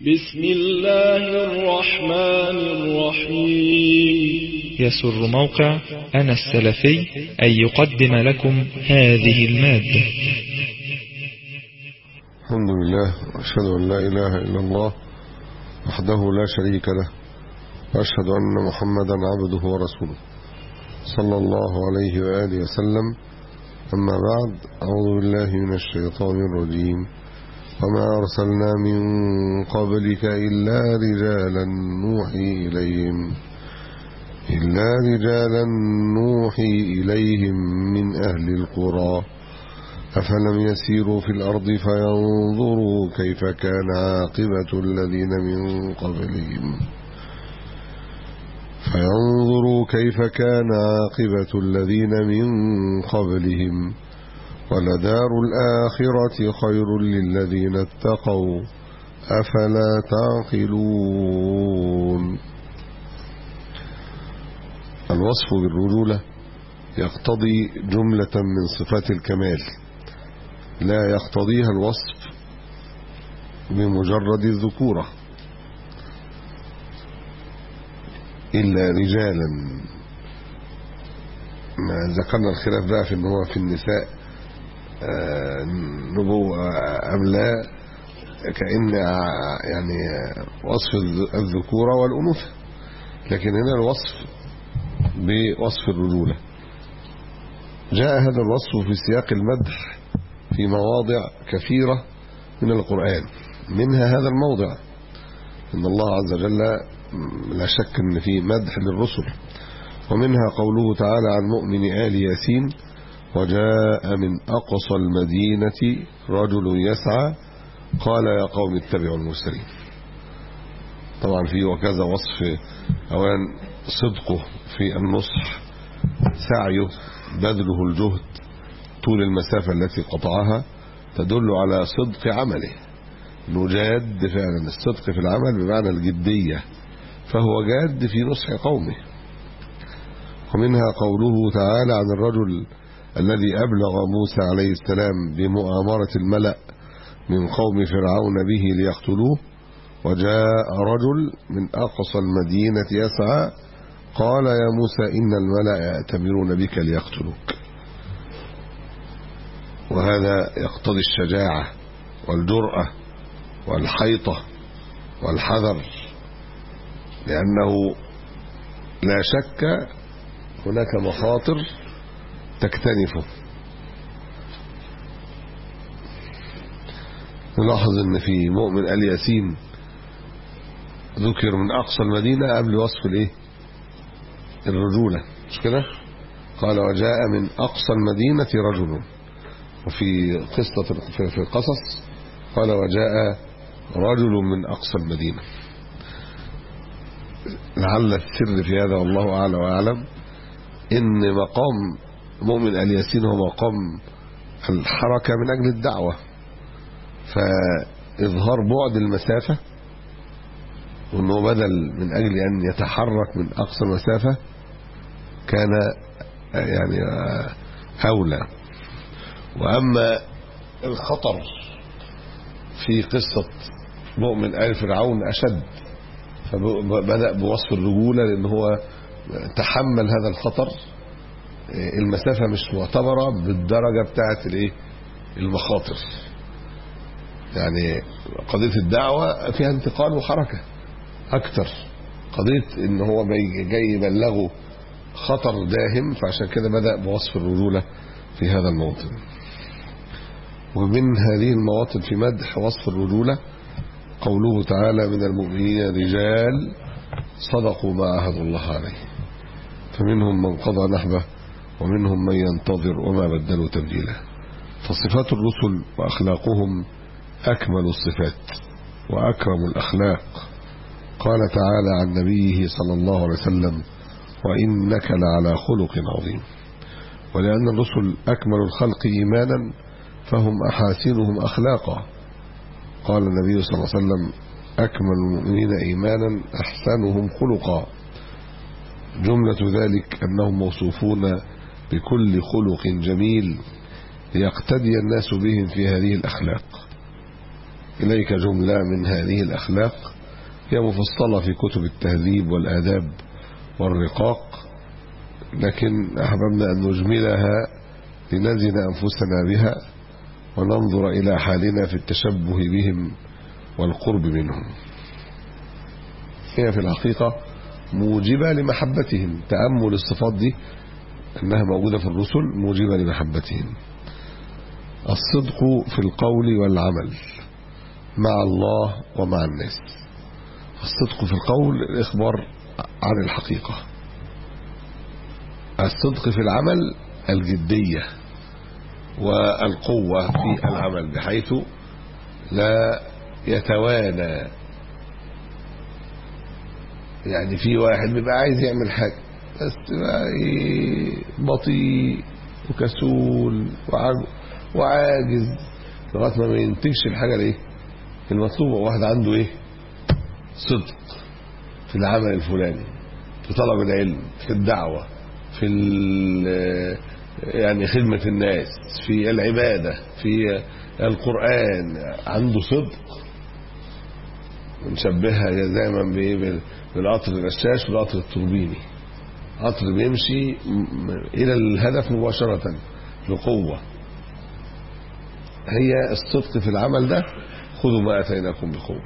بسم الله الرحمن الرحيم يسر موقع أنا السلفي أن يقدم لكم هذه المادة الحمد لله وأشهد أن لا إله إلا الله وحده لا شريك له وأشهد أن محمدا عبده ورسوله صلى الله عليه وآله وسلم أما بعد أعوذ بالله من الشيطان الرجيم وما أرسلنا من قبلك إلا رجالا نوحي إليهم إلا رجالا نوحي إليهم من أهل القرى أفلم يسيروا في الأرض فينظروا كيف كان عاقبة الذين من قبلهم فينظروا كيف كان عاقبة الذين من قبلهم ولدار الآخرة خير للذين اتقوا أفلا تعقلون الوصف بالرجولة يقتضي جملة من صفات الكمال لا يقتضيها الوصف بمجرد الذكورة إلا رجالا ما ذكرنا الخلاف بقى في أنه في النساء نبوة أم لا كأن يعني وصف الذكورة والأنوثة لكن هنا الوصف بوصف الرجولة جاء هذا الوصف في سياق المدح في مواضع كثيرة من القرآن منها هذا الموضع إن الله عز وجل لا شك أن فيه مدح للرسل ومنها قوله تعالى عن مؤمن آل ياسين وجاء من أقصى المدينة رجل يسعى قال يا قوم اتبعوا المرسلين طبعا فيه وكذا وصف أولا صدقه في النصح سعيه بذله الجهد طول المسافة التي قطعها تدل على صدق عمله نجاد فعلا الصدق في العمل بمعنى الجدية فهو جاد في نصح قومه ومنها قوله تعالى عن الرجل الذي أبلغ موسى عليه السلام بمؤامرة الملأ من قوم فرعون به ليقتلوه وجاء رجل من أقصى المدينة يسعى قال يا موسى إن الملأ يأتمرون بك ليقتلوك وهذا يقتضي الشجاعة والجرأة والحيطة والحذر لأنه لا شك هناك مخاطر تكتنفه نلاحظ ان في مؤمن ال ياسين ذكر من اقصى المدينه قبل وصف الايه الرجوله مش كده قال وجاء من اقصى المدينه رجل وفي قصه في القصص قال وجاء رجل من اقصى المدينه لعل السر في هذا والله اعلى واعلم ان مقام مؤمن ال ياسين هو مقام الحركه من اجل الدعوه فاظهار بعد المسافه وانه بدل من اجل ان يتحرك من اقصى المسافه كان يعني اولى واما الخطر في قصه مؤمن ال فرعون اشد فبدا بوصف الرجوله لان هو تحمل هذا الخطر المسافه مش معتبره بالدرجه بتاعه الايه المخاطر يعني قضيه الدعوه فيها انتقال وحركه اكتر قضيه ان هو جاي يبلغه خطر داهم فعشان كده بدا بوصف الرجوله في هذا الموطن ومن هذه المواطن في مدح وصف الرجوله قوله تعالى من المؤمنين رجال صدقوا ما عهدوا الله عليه فمنهم من قضى نحبه ومنهم من ينتظر وما بدلوا تبديلا فصفات الرسل واخلاقهم اكمل الصفات واكرم الاخلاق قال تعالى عن نبيه صلى الله عليه وسلم وانك لعلى خلق عظيم ولان الرسل اكمل الخلق ايمانا فهم احاسنهم اخلاقا قال النبي صلى الله عليه وسلم اكمل المؤمنين ايمانا احسنهم خلقا جمله ذلك انهم موصوفون بكل خلق جميل ليقتدي الناس بهم في هذه الأخلاق إليك جملة من هذه الأخلاق هي مفصلة في كتب التهذيب والآداب والرقاق لكن أحببنا أن نجملها لنزن أنفسنا بها وننظر إلى حالنا في التشبه بهم والقرب منهم هي في الحقيقة موجبة لمحبتهم تأمل الصفات دي أنها موجودة في الرسل موجبة لمحبتهم الصدق في القول والعمل مع الله ومع الناس الصدق في القول الإخبار عن الحقيقة الصدق في العمل الجدية والقوة في العمل بحيث لا يتوانى يعني في واحد بيبقى عايز يعمل حاجة بس بقى ايه بطيء وكسول وعاجز لغايه ما ما ينتجش الحاجه الايه المطلوبه واحد عنده ايه صدق في العمل الفلاني في طلب العلم في الدعوه في يعني خدمه الناس في العباده في القران عنده صدق نشبهها دايما بالقطر الرشاش والقطر التوربيني قطر بيمشي الى الهدف مباشره بقوه هي الصدق في العمل ده خذوا ما اتيناكم بقوه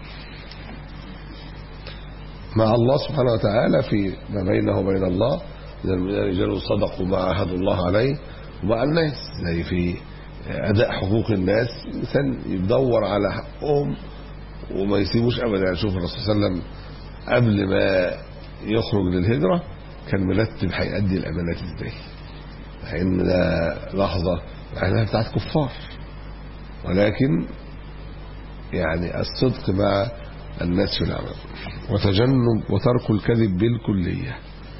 مع الله سبحانه وتعالى في ما بينه وبين الله من الرجال صدقوا ما عاهدوا الله عليه ومع الناس زي في اداء حقوق الناس الانسان يدور على حقهم وما يسيبوش ابدا يعني شوف الرسول صلى الله عليه وسلم قبل ما يخرج للهجره كان مرتب هيأدي الامانات ازاي لان ده لحظه احنا بتاعت كفار ولكن يعني الصدق مع الناس في العمل وتجنب وترك الكذب بالكليه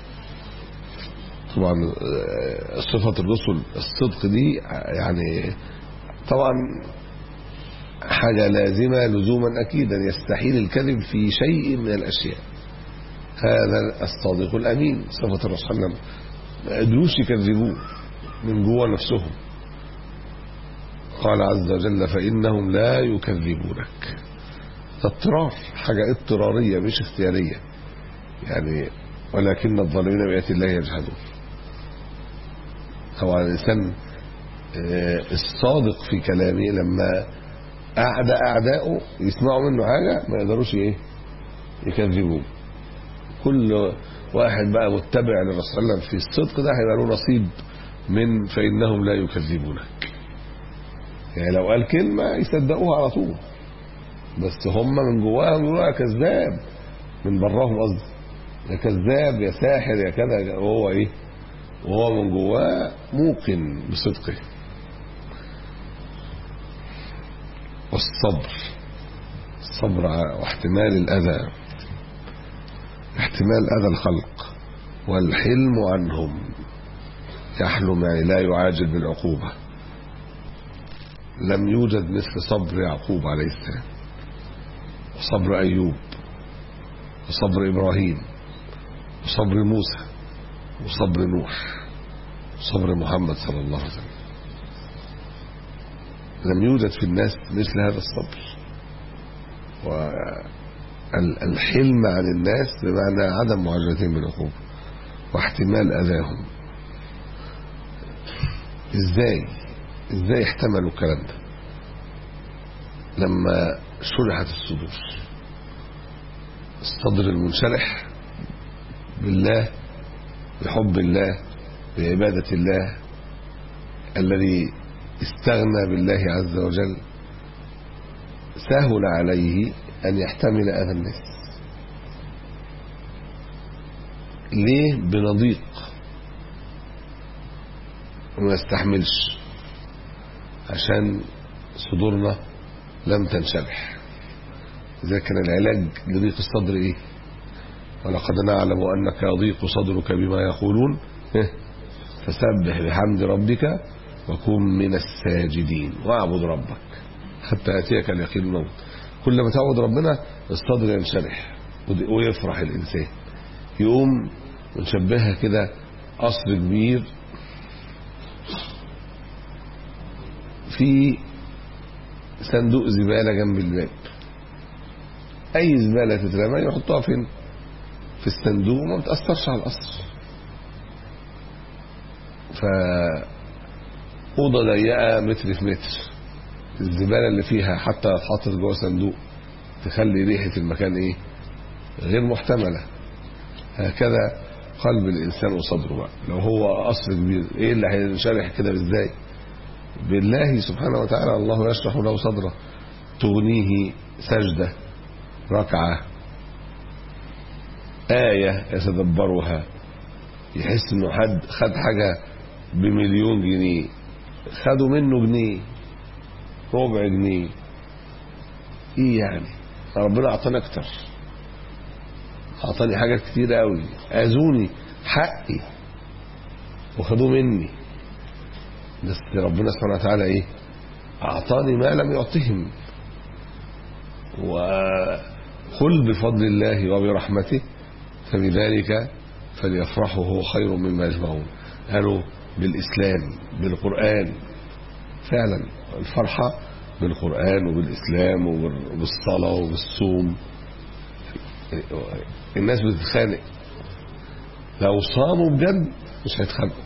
طبعا صفة الرسل الصدق دي يعني طبعا حاجة لازمة لزوما أكيدا يستحيل الكذب في شيء من الأشياء هذا الصادق الأمين صفة الرسول صلى الله عليه وسلم ما قدروش يكذبوه من جوه نفسهم قال عز وجل فإنهم لا يكذبونك اضطرار حاجة اضطرارية مش اختيارية يعني ولكن الظالمين بآيات الله يجحدون طبعا الإنسان الصادق في كلامه لما أعدى أعدائه يسمعوا منه حاجة ما يقدروش إيه يكذبوه كل واحد بقى متبع للرسول صلى الله عليه وسلم في الصدق ده هيبقى له نصيب من فإنهم لا يكذبونك يعني لو قال كلمة يصدقوها على طول بس هم من جواهم يقولوا كذاب من براهم قصدي يا كذاب يا ساحر يا كذا وهو ايه وهو من جواه موقن بصدقه والصبر الصبر واحتمال الأذى احتمال أذى الخلق والحلم عنهم يحلم يعني لا يعاجل بالعقوبة لم يوجد مثل صبر يعقوب عليه السلام وصبر أيوب وصبر إبراهيم وصبر موسى وصبر نوح وصبر محمد صلى الله عليه وسلم لم يوجد في الناس مثل هذا الصبر والحلم عن الناس بمعنى عدم معاجلتهم بالعقوبة واحتمال أذاهم ازاي ازاي احتملوا الكلام ده لما شرحت الصدور الصدر المنشرح بالله بحب الله بعبادة الله الذي استغنى بالله عز وجل سهل عليه أن يحتمل أذى الناس ليه بنضيق وما يستحملش عشان صدورنا لم تنشرح إذا كان العلاج لضيق الصدر إيه ولقد نعلم أنك يضيق صدرك بما يقولون فسبح بحمد ربك وكن من الساجدين واعبد ربك حتى يأتيك اليقين الموت كل ما تعبد ربنا الصدر ينشرح ويفرح الإنسان يقوم ونشبهها كده قصر كبير في صندوق زبالة جنب الباب أي زبالة تترمى يحطوها فين في الصندوق وما بتأثرش على الأصل ف أوضة ضيقة متر في متر الزبالة اللي فيها حتى لو اتحطت جوه صندوق تخلي ريحة المكان إيه غير محتملة هكذا قلب الإنسان وصدره بقى لو هو قصر كبير إيه اللي هينشرح كده إزاي بالله سبحانه وتعالى الله يشرح له صدره تغنيه سجدة ركعة آية يتدبرها يحس انه حد خد حاجة بمليون جنيه خدوا منه جنيه ربع جنيه ايه يعني ربنا اعطاني اكتر اعطاني حاجات كتير قوي اذوني حقي وخدوه مني بس ربنا سبحانه وتعالى ايه اعطاني ما لم يعطهم وقل بفضل الله وبرحمته فبذلك فليفرحوا هو خير مما يجمعون قالوا بالإسلام بالقرآن فعلا الفرحة بالقرآن وبالإسلام وبالصلاة وبالصوم الناس بتتخانق لو صاموا بجد مش هيتخانقوا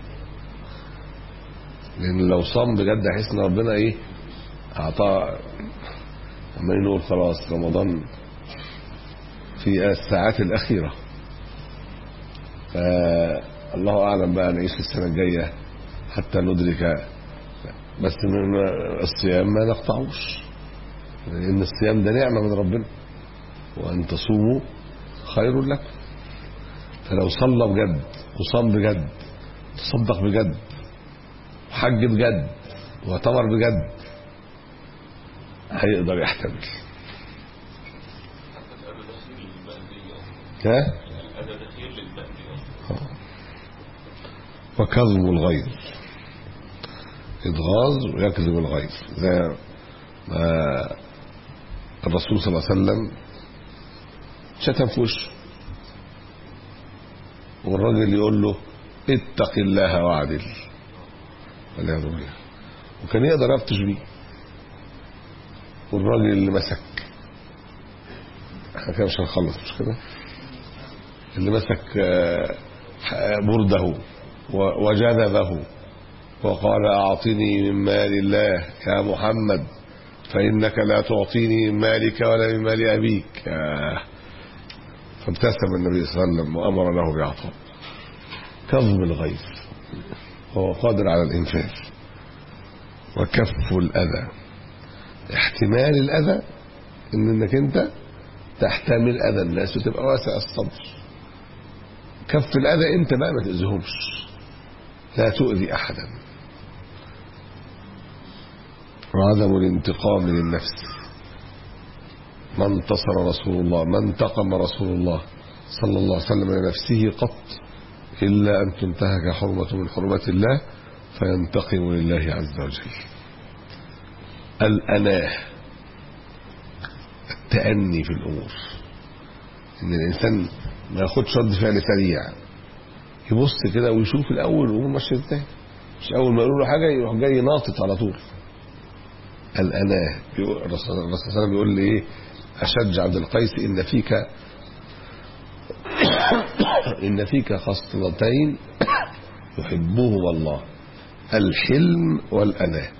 لأن لو صام بجد هيحس إن ربنا إيه أعطاه عمالين نقول خلاص رمضان في الساعات الأخيرة فالله أعلم بقى نعيش في السنة الجاية حتى ندرك بس من الصيام ما نقطعوش لأن الصيام ده نعمة من ربنا وأن تصوموا خير لكم فلو صلى بجد وصام بجد تصدق بجد وحج بجد واعتمر بجد هيقدر يحتمل ها وكظم الغيظ يتغاظ ويكذب الغيظ زي ما الرسول صلى الله عليه وسلم شتم في وشه والراجل يقول له اتق الله واعدل والعياذ بالله وكان يقدر يبطش بيه والراجل اللي مسك احنا كده مش هنخلص مش كده اللي مسك برده وجذبه وقال أعطني من مال الله يا محمد فإنك لا تعطيني من مالك ولا من مال أبيك فابتسم النبي صلى الله عليه وسلم وأمر له بعطاء كظم الغيظ هو قادر على الإنفاذ وكف الأذى احتمال الأذى إن إنك أنت تحتمل أذى الناس وتبقى واسع الصدر كف الأذى أنت بقى ما تأذيهمش لا تؤذي أحدا وعدم الانتقام للنفس ما انتصر رسول الله ما انتقم رسول الله صلى الله عليه وسلم لنفسه قط إلا أن تنتهك حرمة من حرمات الله فينتقم لله عز وجل الأناه التأني في الأمور إن الإنسان ما ياخدش رد فعل سريع يبص كده ويشوف الأول وهو ماشي ازاي مش أول ما يقولوا له حاجة يروح جاي ناطط على طول الأناه الرسول صلى الله عليه وسلم بيقول لي إيه أشج عبد القيس إن فيك إن فيك خصلتين يحبهما الله الحلم والأناه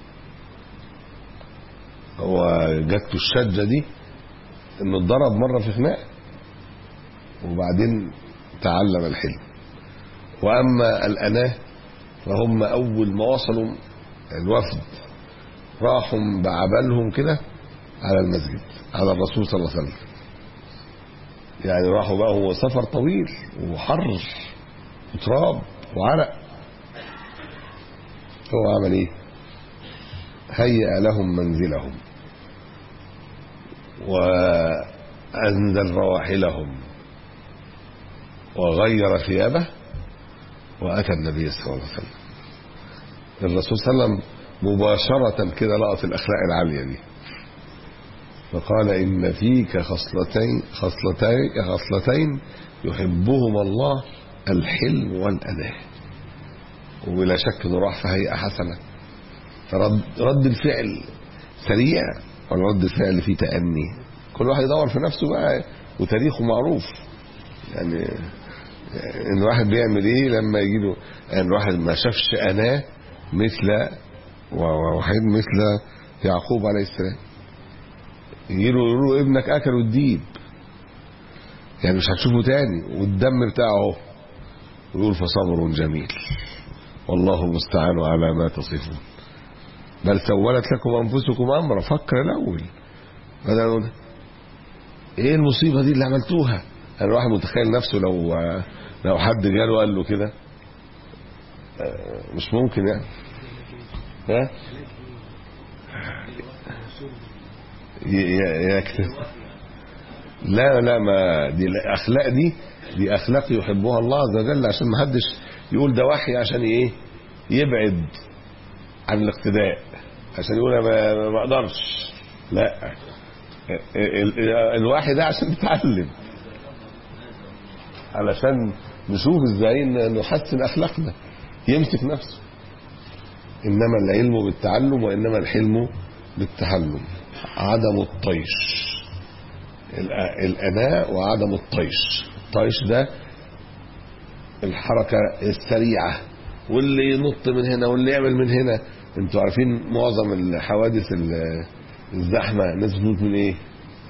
هو جاته الشجة دي انه اتضرب مرة في خناقه وبعدين تعلم الحلم واما الاناه فهم اول ما وصلوا الوفد راحوا بعبالهم كده على المسجد على الرسول صلى الله عليه وسلم يعني راحوا بقى هو سفر طويل وحر وتراب وعرق هو عمل ايه هيأ لهم منزلهم وأنزل رواحلهم وغير ثيابه وأتى النبي صلى الله عليه وسلم الرسول صلى الله عليه وسلم مباشرة كده لقط الأخلاق العالية دي فقال إن فيك خصلتين خصلتين خصلتين يحبهما الله الحلم والأناه وبلا شك انه راح في هيئة حسنة فرد رد الفعل سريع ولا رد فعل فيه تأني كل واحد يدور في نفسه بقى وتاريخه معروف يعني ان الواحد بيعمل ايه لما يجي له يعني الواحد ما شافش انا مثل وحيد مثل يعقوب عليه السلام يجي له يقولوا له ابنك اكل الديب يعني مش هتشوفه تاني والدم بتاعه اهو يقول فصبر جميل والله المستعان على ما تصفون بل سولت لكم انفسكم امرا فكر الاول بدل نقول ايه المصيبه دي اللي عملتوها انا الواحد متخيل نفسه لو لو حد جاله وقال له كده مش ممكن يعني ها يكتب لا لا ما دي الاخلاق دي دي اخلاق يحبها الله عز وجل عشان ما حدش يقول ده وحي عشان ايه يبعد عن الاقتداء عشان يقول انا ما اقدرش لا الوحي ده عشان نتعلم علشان نشوف ازاي نحسن اخلاقنا يمسك نفسه انما العلم بالتعلم وانما الحلم بالتحلم عدم الطيش الاناء وعدم الطيش الطيش ده الحركه السريعه واللي ينط من هنا واللي يعمل من هنا انتوا عارفين معظم الحوادث الزحمه الناس بتموت من ايه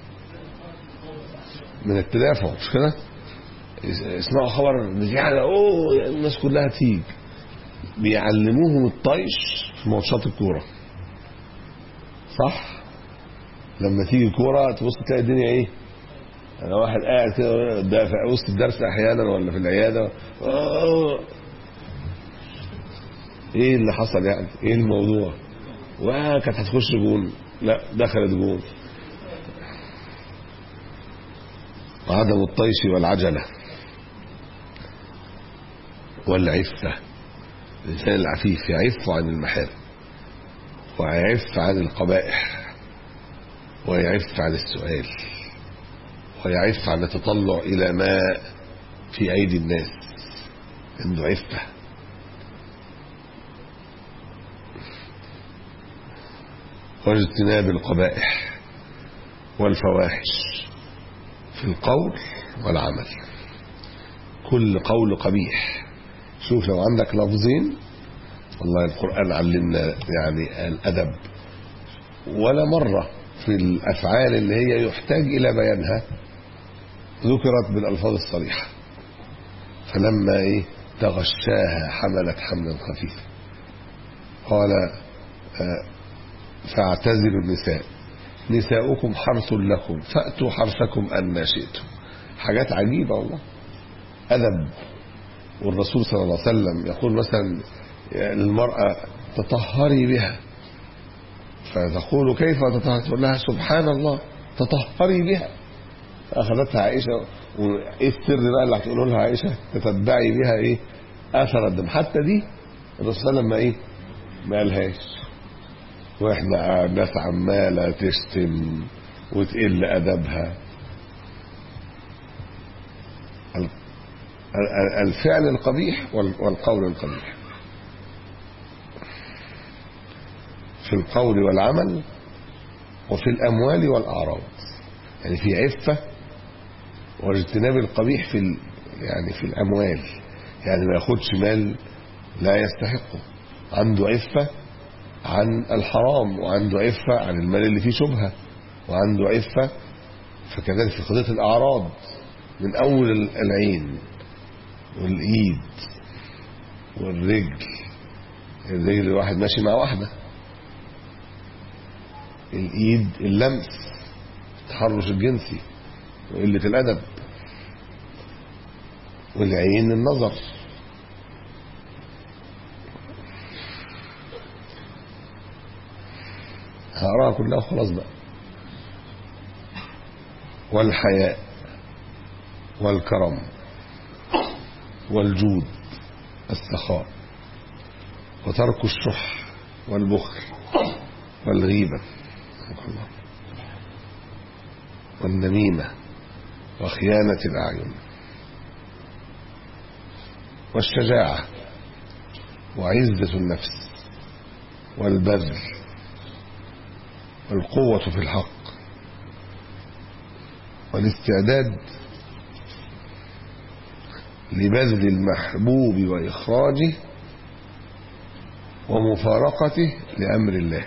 من التدافع مش كده يسمعوا خبر يعني اوه الناس كلها تيجي بيعلموهم الطيش في ماتشات الكوره صح لما تيجي كوره تبص تلاقي الدنيا ايه انا واحد قاعد كده ده في وسط الدرس احيانا ولا في العياده أوه. ايه اللي حصل يعني ايه الموضوع وكانت هتخش جون لا دخلت جون عدم الطيش والعجله والعفه الانسان العفيف يعف عن المحارم ويعف عن القبائح ويعف عن السؤال ويعف عن التطلع إلى ما في أيدي الناس عنده عفة واجتناب القبائح والفواحش في القول والعمل كل قول قبيح شوف لو عندك لفظين والله القرآن علمنا يعني الأدب ولا مرة في الأفعال اللي هي يحتاج إلى بيانها ذكرت بالألفاظ الصريحة فلما إيه تغشاها حملت حملا خفيفا قال آه فاعتزلوا النساء نساؤكم حرث لكم فأتوا حرثكم أن شئتم حاجات عجيبة والله أدب والرسول صلى الله عليه وسلم يقول مثلا للمرأة تطهري بها فتقول كيف تطهر تقول لها سبحان الله تطهري بها فأخذتها عائشة وإيه السر بقى اللي هتقوله لها عائشة تتبعي بها إيه أثر الدم حتى دي الرسول صلى الله عليه وسلم إيه ما قالهاش واحنا ناس عمالة تشتم وتقل أدبها الفعل القبيح والقول القبيح في القول والعمل وفي الأموال والأعراض يعني في عفة واجتناب القبيح في يعني في الأموال يعني ما ياخدش مال لا يستحقه عنده عفة عن الحرام وعنده عفة عن المال اللي فيه شبهة وعنده عفة فكذلك في قضية الأعراض من أول العين والإيد والرجل الرجل الواحد ماشي مع واحدة الإيد اللمس التحرش الجنسي وقلة الأدب والعين النظر هقراها كلها وخلاص بقى والحياء والكرم والجود السخاء وترك الشح والبخل والغيبة والنميمة وخيانة الأعين والشجاعة وعزة النفس والبذل والقوة في الحق والاستعداد لبذل المحبوب وإخراجه ومفارقته لأمر الله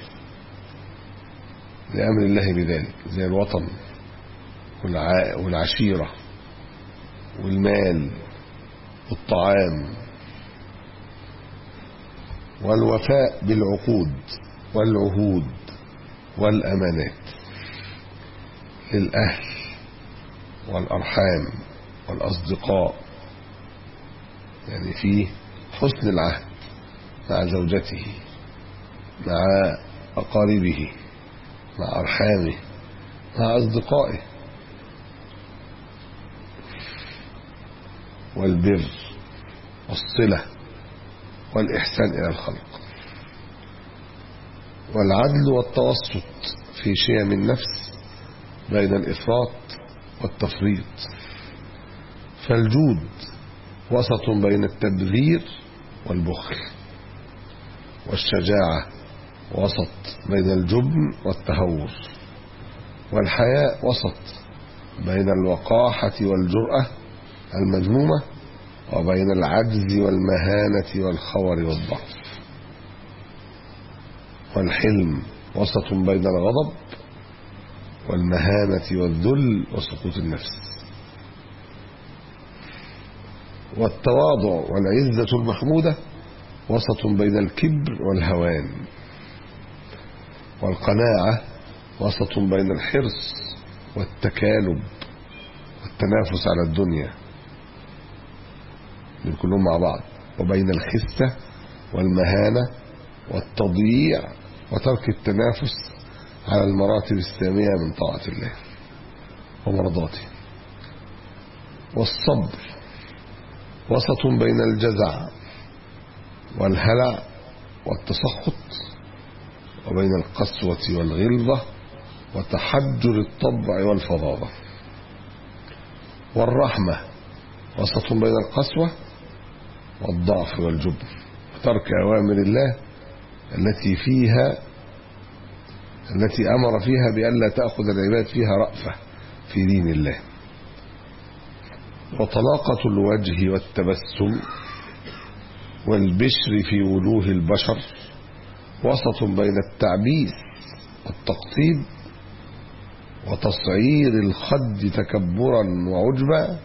لأمر الله بذلك زي الوطن والعشيرة والمال والطعام والوفاء بالعقود والعهود والأمانات للأهل والأرحام والأصدقاء يعني في حسن العهد مع زوجته مع أقاربه مع أرحامه مع أصدقائه والبر والصلة والإحسان إلى الخلق والعدل والتوسط في شيم النفس بين الإفراط والتفريط فالجود وسط بين التبذير والبخل والشجاعة وسط بين الجبن والتهور والحياء وسط بين الوقاحة والجرأة المذمومة وبين العجز والمهانة والخور والضعف والحلم وسط بين الغضب والمهانة والذل وسقوط النفس والتواضع والعزة المحمودة وسط بين الكبر والهوان والقناعة وسط بين الحرص والتكالب والتنافس على الدنيا دول كلهم مع بعض وبين الخسة والمهانة والتضييع وترك التنافس على المراتب السامية من طاعة الله ومرضاته والصبر وسط بين الجزع والهلع والتسخط وبين القسوة والغلظة وتحجر الطبع والفظاظة والرحمة وسط بين القسوة والضعف والجبن وترك أوامر الله التي فيها التي أمر فيها بألا تأخذ العباد فيها رأفة في دين الله وطلاقة الوجه والتبسم والبشر في وجوه البشر وسط بين التعبيس والتقطيب وتصعير الخد تكبرا وعجبا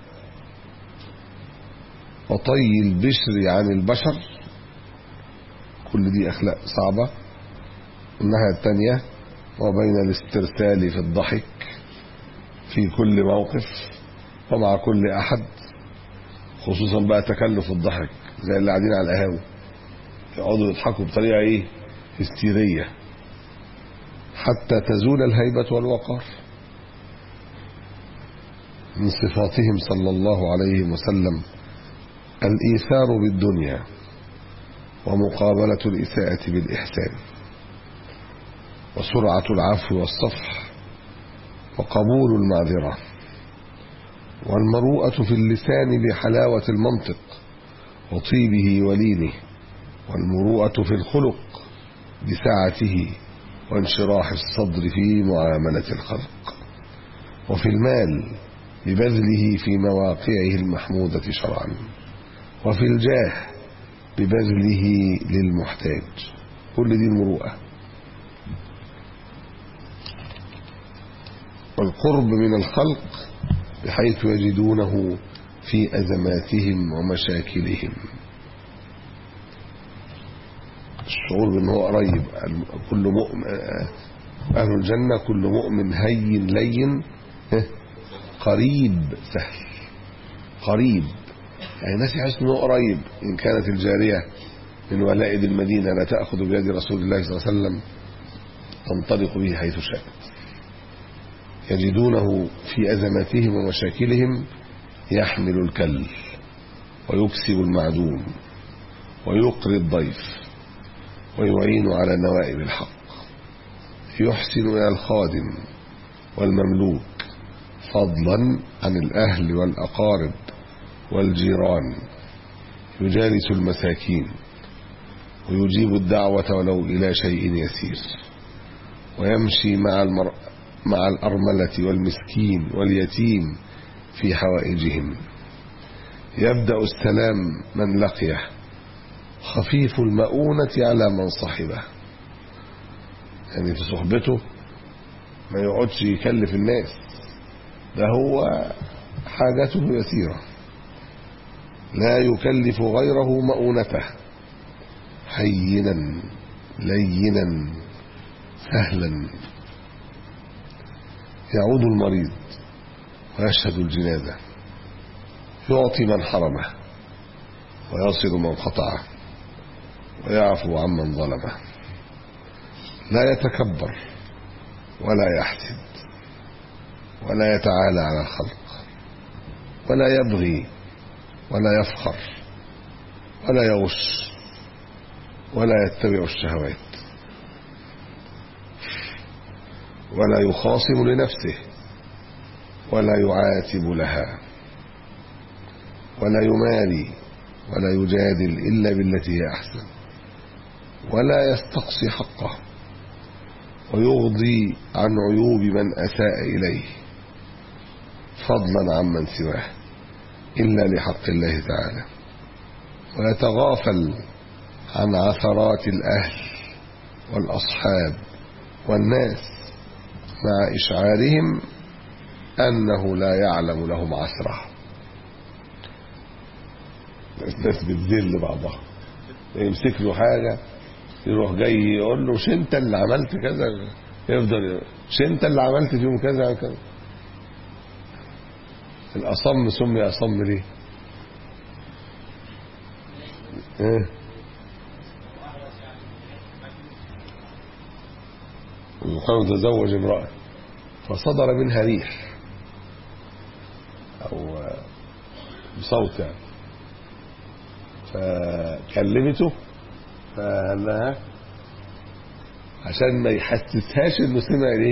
وطي البشر عن البشر كل دي أخلاق صعبة الناحية الثانية وبين الاسترسال في الضحك في كل موقف ومع كل أحد خصوصا بقى تكلف الضحك زي اللي قاعدين على القهاوي يقعدوا يضحكوا بطريقة ايه هستيرية حتى تزول الهيبة والوقار من صفاتهم صلى الله عليه وسلم الإيثار بالدنيا ومقابلة الإساءة بالإحسان وسرعة العفو والصفح وقبول المعذرة والمروءة في اللسان بحلاوة المنطق وطيبه ولينه والمروءة في الخلق بسعته وانشراح الصدر في معاملة الخلق وفي المال ببذله في مواقعه المحمودة شرعا وفي الجاه ببذله للمحتاج كل دي المروءة والقرب من الخلق بحيث يجدونه في أزماتهم ومشاكلهم الشعور بأنه قريب كل مؤمن أهل الجنة كل مؤمن هين لين قريب سهل قريب يعني الناس يحس انه قريب ان كانت الجاريه من ولائد المدينه لا تاخذ بيد رسول الله صلى الله عليه وسلم تنطلق به حيث شاءت يجدونه في ازماتهم ومشاكلهم يحمل الكل ويكسب المعدوم ويقري الضيف ويعين على نوائب الحق يحسن الى الخادم والمملوك فضلا عن الاهل والاقارب والجيران يجالس المساكين ويجيب الدعوة ولو إلى شيء يسير ويمشي مع المر... مع الأرملة والمسكين واليتيم في حوائجهم يبدأ السلام من لقيه خفيف المؤونة على من صحبه يعني في صحبته ما يقعدش يكلف الناس ده هو حاجته يسيرة لا يكلف غيره مؤونته هينا لينا سهلا يعود المريض ويشهد الجنازة يعطي من حرمه ويصل من قطعه ويعفو عمن ظلمه لا يتكبر ولا يحسد ولا يتعالى على الخلق ولا يبغي ولا يفخر ولا يغش ولا يتبع الشهوات ولا يخاصم لنفسه ولا يعاتب لها ولا يماري ولا يجادل إلا بالتي هي أحسن ولا يستقصي حقه ويغضي عن عيوب من أساء إليه فضلا عمن سواه إلا لحق الله تعالى ويتغافل عن عثرات الأهل والأصحاب والناس مع إشعارهم أنه لا يعلم لهم عسره الناس بتذل بعضها يمسك له حاجة يروح جاي يقول له مش انت اللي عملت كذا يفضل مش انت اللي عملت فيهم كذا وكذا الأصم سمي أصم ليه ايه وكان تزوج امرأة فصدر منها ريح أو بصوت يعني فكلمته فقال لها عشان ما يحسسهاش انه سمع ايه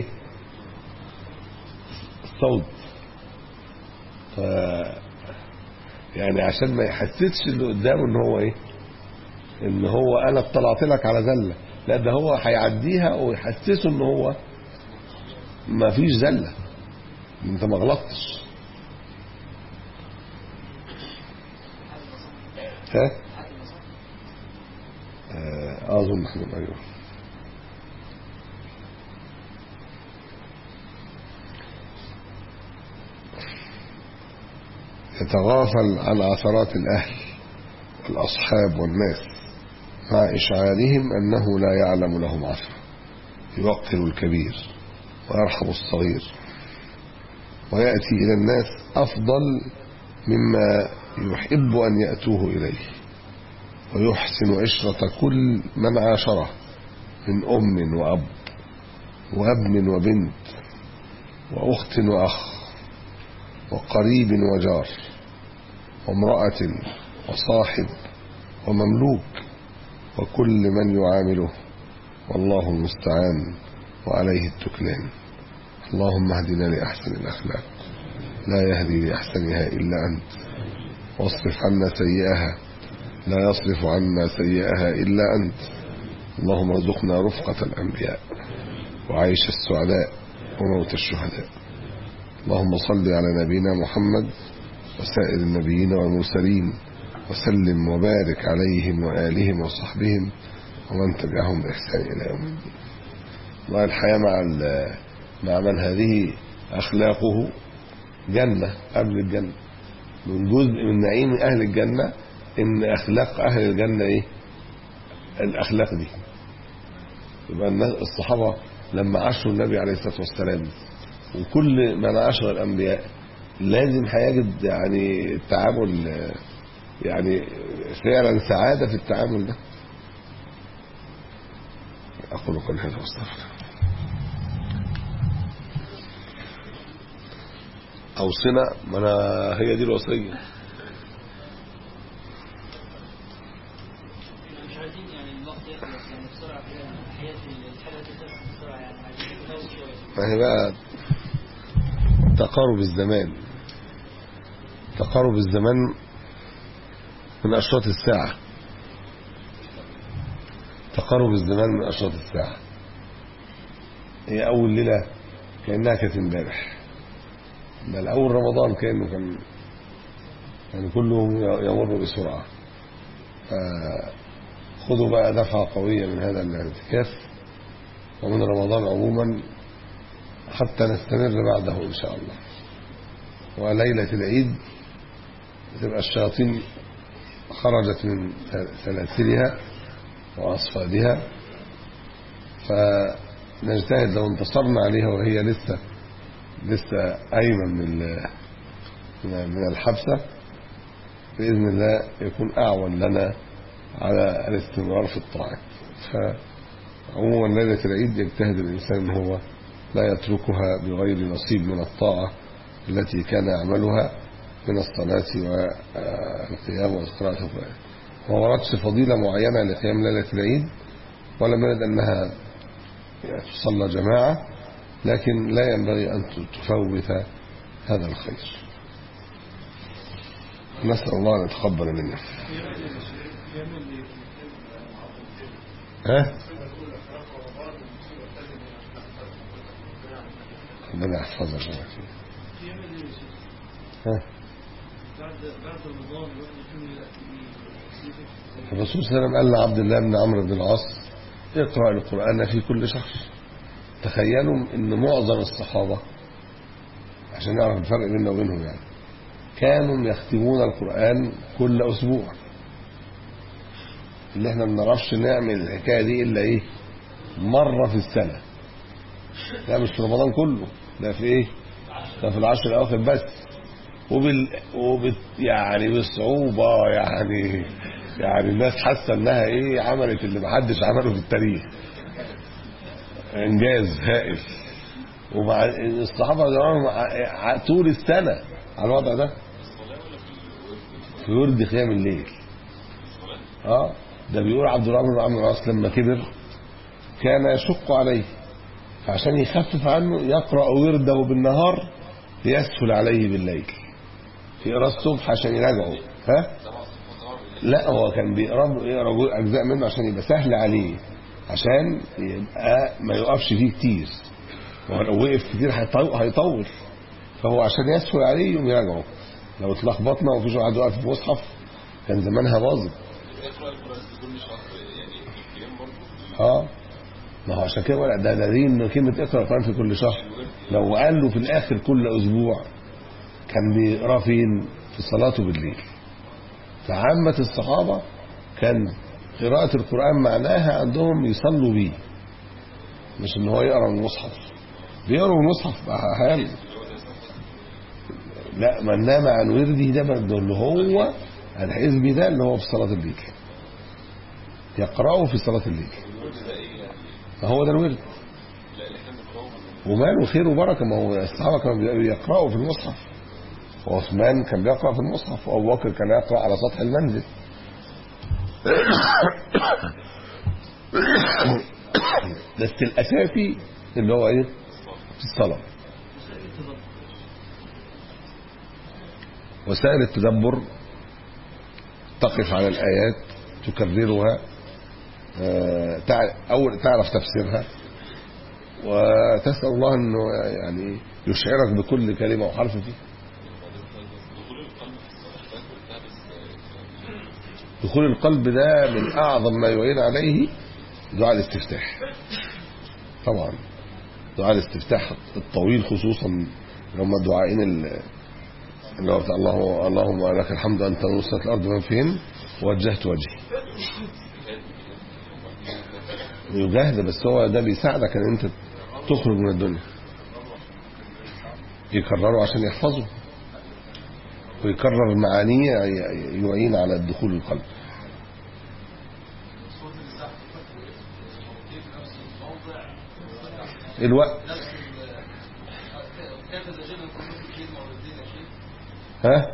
الصوت ف يعني عشان ما يحسسش اللي قدامه ان هو ايه ان هو انا اطلعت لك على زله لا ده هو هيعديها ويحسسه ان هو ما فيش زله انت ما غلطتش ها آه، اظن محمد ايوه يتغافل عن عثرات الأهل والأصحاب والناس مع إشعارهم أنه لا يعلم لهم عثرة يوقر الكبير ويرحم الصغير ويأتي إلى الناس أفضل مما يحب أن يأتوه إليه ويحسن عشرة كل من عاشره من أم وأب وابن وبنت وأخت وأخ وقريب وجار وامرأة وصاحب ومملوك وكل من يعامله والله المستعان وعليه التكلان اللهم اهدنا لأحسن الأخلاق لا يهدي لأحسنها إلا أنت واصرف عنا سيئها لا يصرف عنا سيئها إلا أنت اللهم ارزقنا رفقة الأنبياء وعيش السعداء وموت الشهداء اللهم صل على نبينا محمد وسائر النبيين والمرسلين وسلم وبارك عليهم وآلهم وصحبهم ومن تبعهم بإحسان إلى يوم الدين والله الحياة مع مع من هذه أخلاقه جنة قبل الجنة من جزء من نعيم أهل الجنة إن أخلاق أهل الجنة إيه الأخلاق دي يبقى الناس الصحابة لما عاشوا النبي عليه الصلاة والسلام وكل من عاشر الأنبياء لازم هيجد يعني التعامل يعني فعلا سعادة في التعامل ده أقول كل هذا واستغفر أوصنا ما أنا هي دي الوصية مش عايزين يعني الوقت يخلص يعني بسرعة كده حياة الحاجة تخلص بسرعة يعني عايزين نتناول شوية ما هي بقى تقارب الزمان تقارب الزمان من أشراط الساعة تقارب الزمان من أشراط الساعة هي أول ليلة كأنها كانت امبارح بل أول رمضان كأنه كان يعني كله يمر بسرعة فخذوا بقى دفعة قوية من هذا الاعتكاف ومن رمضان عموما حتى نستمر بعده إن شاء الله وليلة العيد تبقى الشياطين خرجت من سلاسلها وأصفادها فنجتهد لو انتصرنا عليها وهي لسه لسه قايمة من من الحبسة بإذن الله يكون أعون لنا على الاستمرار في الطاعات فعموما ليلة العيد يجتهد الإنسان أن هو لا يتركها بغير نصيب من الطاعة التي كان يعملها من الصلاة والقيام وقراءة القرآن ما وردش فضيلة معينة لقيام ليلة العيد ولم يرد أنها تصلى جماعة لكن لا ينبغي أن تفوت هذا الخير نسأل الله أن يتقبل منا ها ربنا يحفظك يا أخي. ها الرسول صلى الله عليه وسلم قال لعبد الله بن عمرو بن العاص اقرأ القرآن في كل شهر تخيلوا ان معظم الصحابة عشان نعرف الفرق بيننا وبينهم يعني كانوا يختمون القرآن كل أسبوع اللي احنا ما بنعرفش نعمل الحكاية دي إلا إيه مرة في السنة لا مش في رمضان كله ده في إيه ده في العشر الأواخر بس وبال وبال يعني بالصعوبة يعني يعني الناس حاسة إنها إيه عملت اللي محدش عمله في التاريخ إنجاز هائل ومع الصحابة رضي الله عنهم طول السنة على الوضع ده في ورد قيام الليل اه ده بيقول عبد الرحمن بن عمرو العاص لما كبر كان يشق عليه فعشان يخفف عنه يقرأ ورده بالنهار ليسهل عليه بالليل يقرا الصبح عشان يراجعه ها لا هو كان بيقرا يقرا اجزاء منه عشان يبقى سهل عليه عشان يبقى ما يقفش فيه كتير هو لو وقف كتير هيطول هيطول فهو عشان يسهل عليه يقوم يراجعه لو اتلخبطنا ومفيش واحد واقف في مصحف كان زمانها باظت اه ما هو عشان كده ولا ده دليل كلمه اقرا القران في كل شهر لو قال له في الاخر كل اسبوع كان بيقرا فين في صلاته بالليل فعامة الصحابة كان قراءة القرآن معناها عندهم يصلوا بيه مش ان هو يقرا من المصحف بيقروا من المصحف احيانا لا من نام عن ورده ده برضه اللي هو الحزب ده اللي هو في صلاة الليل يقرأه في صلاة الليل فهو ده الورد وماله خير وبركة ما هو الصحابة كانوا بيقرأوا في المصحف وعثمان كان بيقرأ في المصحف وأبو بكر كان يقرأ على سطح المنزل بس الأساسي اللي هو إيه في الصلاة وسائل التدبر تقف على الآيات تكررها أول تعرف تفسيرها وتسأل الله أنه يعني يشعرك بكل كلمة وحرف فيه دخول القلب ده من أعظم ما يعين عليه دعاء الاستفتاح طبعا دعاء الاستفتاح الطويل خصوصا هم الدعائين اللي هو بتاع الله اللهم لك الحمد أنت نصرت الأرض من فين ووجهت وجهي يجاهد بس هو ده بيساعدك ان انت تخرج من الدنيا يكرروا عشان يحفظوا ويكرر معانيه يعين على الدخول القلب الوقت ها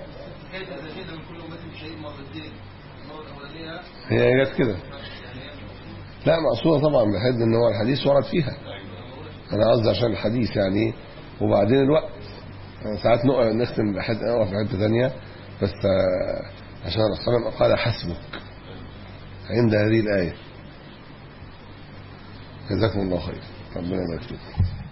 هي جت كده لا مقصوده طبعا بحيث ان هو الحديث ورد فيها انا قصدي عشان الحديث يعني وبعدين الوقت ساعات نقف نختم بحد نقف في حته ثانيه بس عشان الرسول قال حسبك عند هذه الايه جزاكم الله خير ربنا يبارك فيك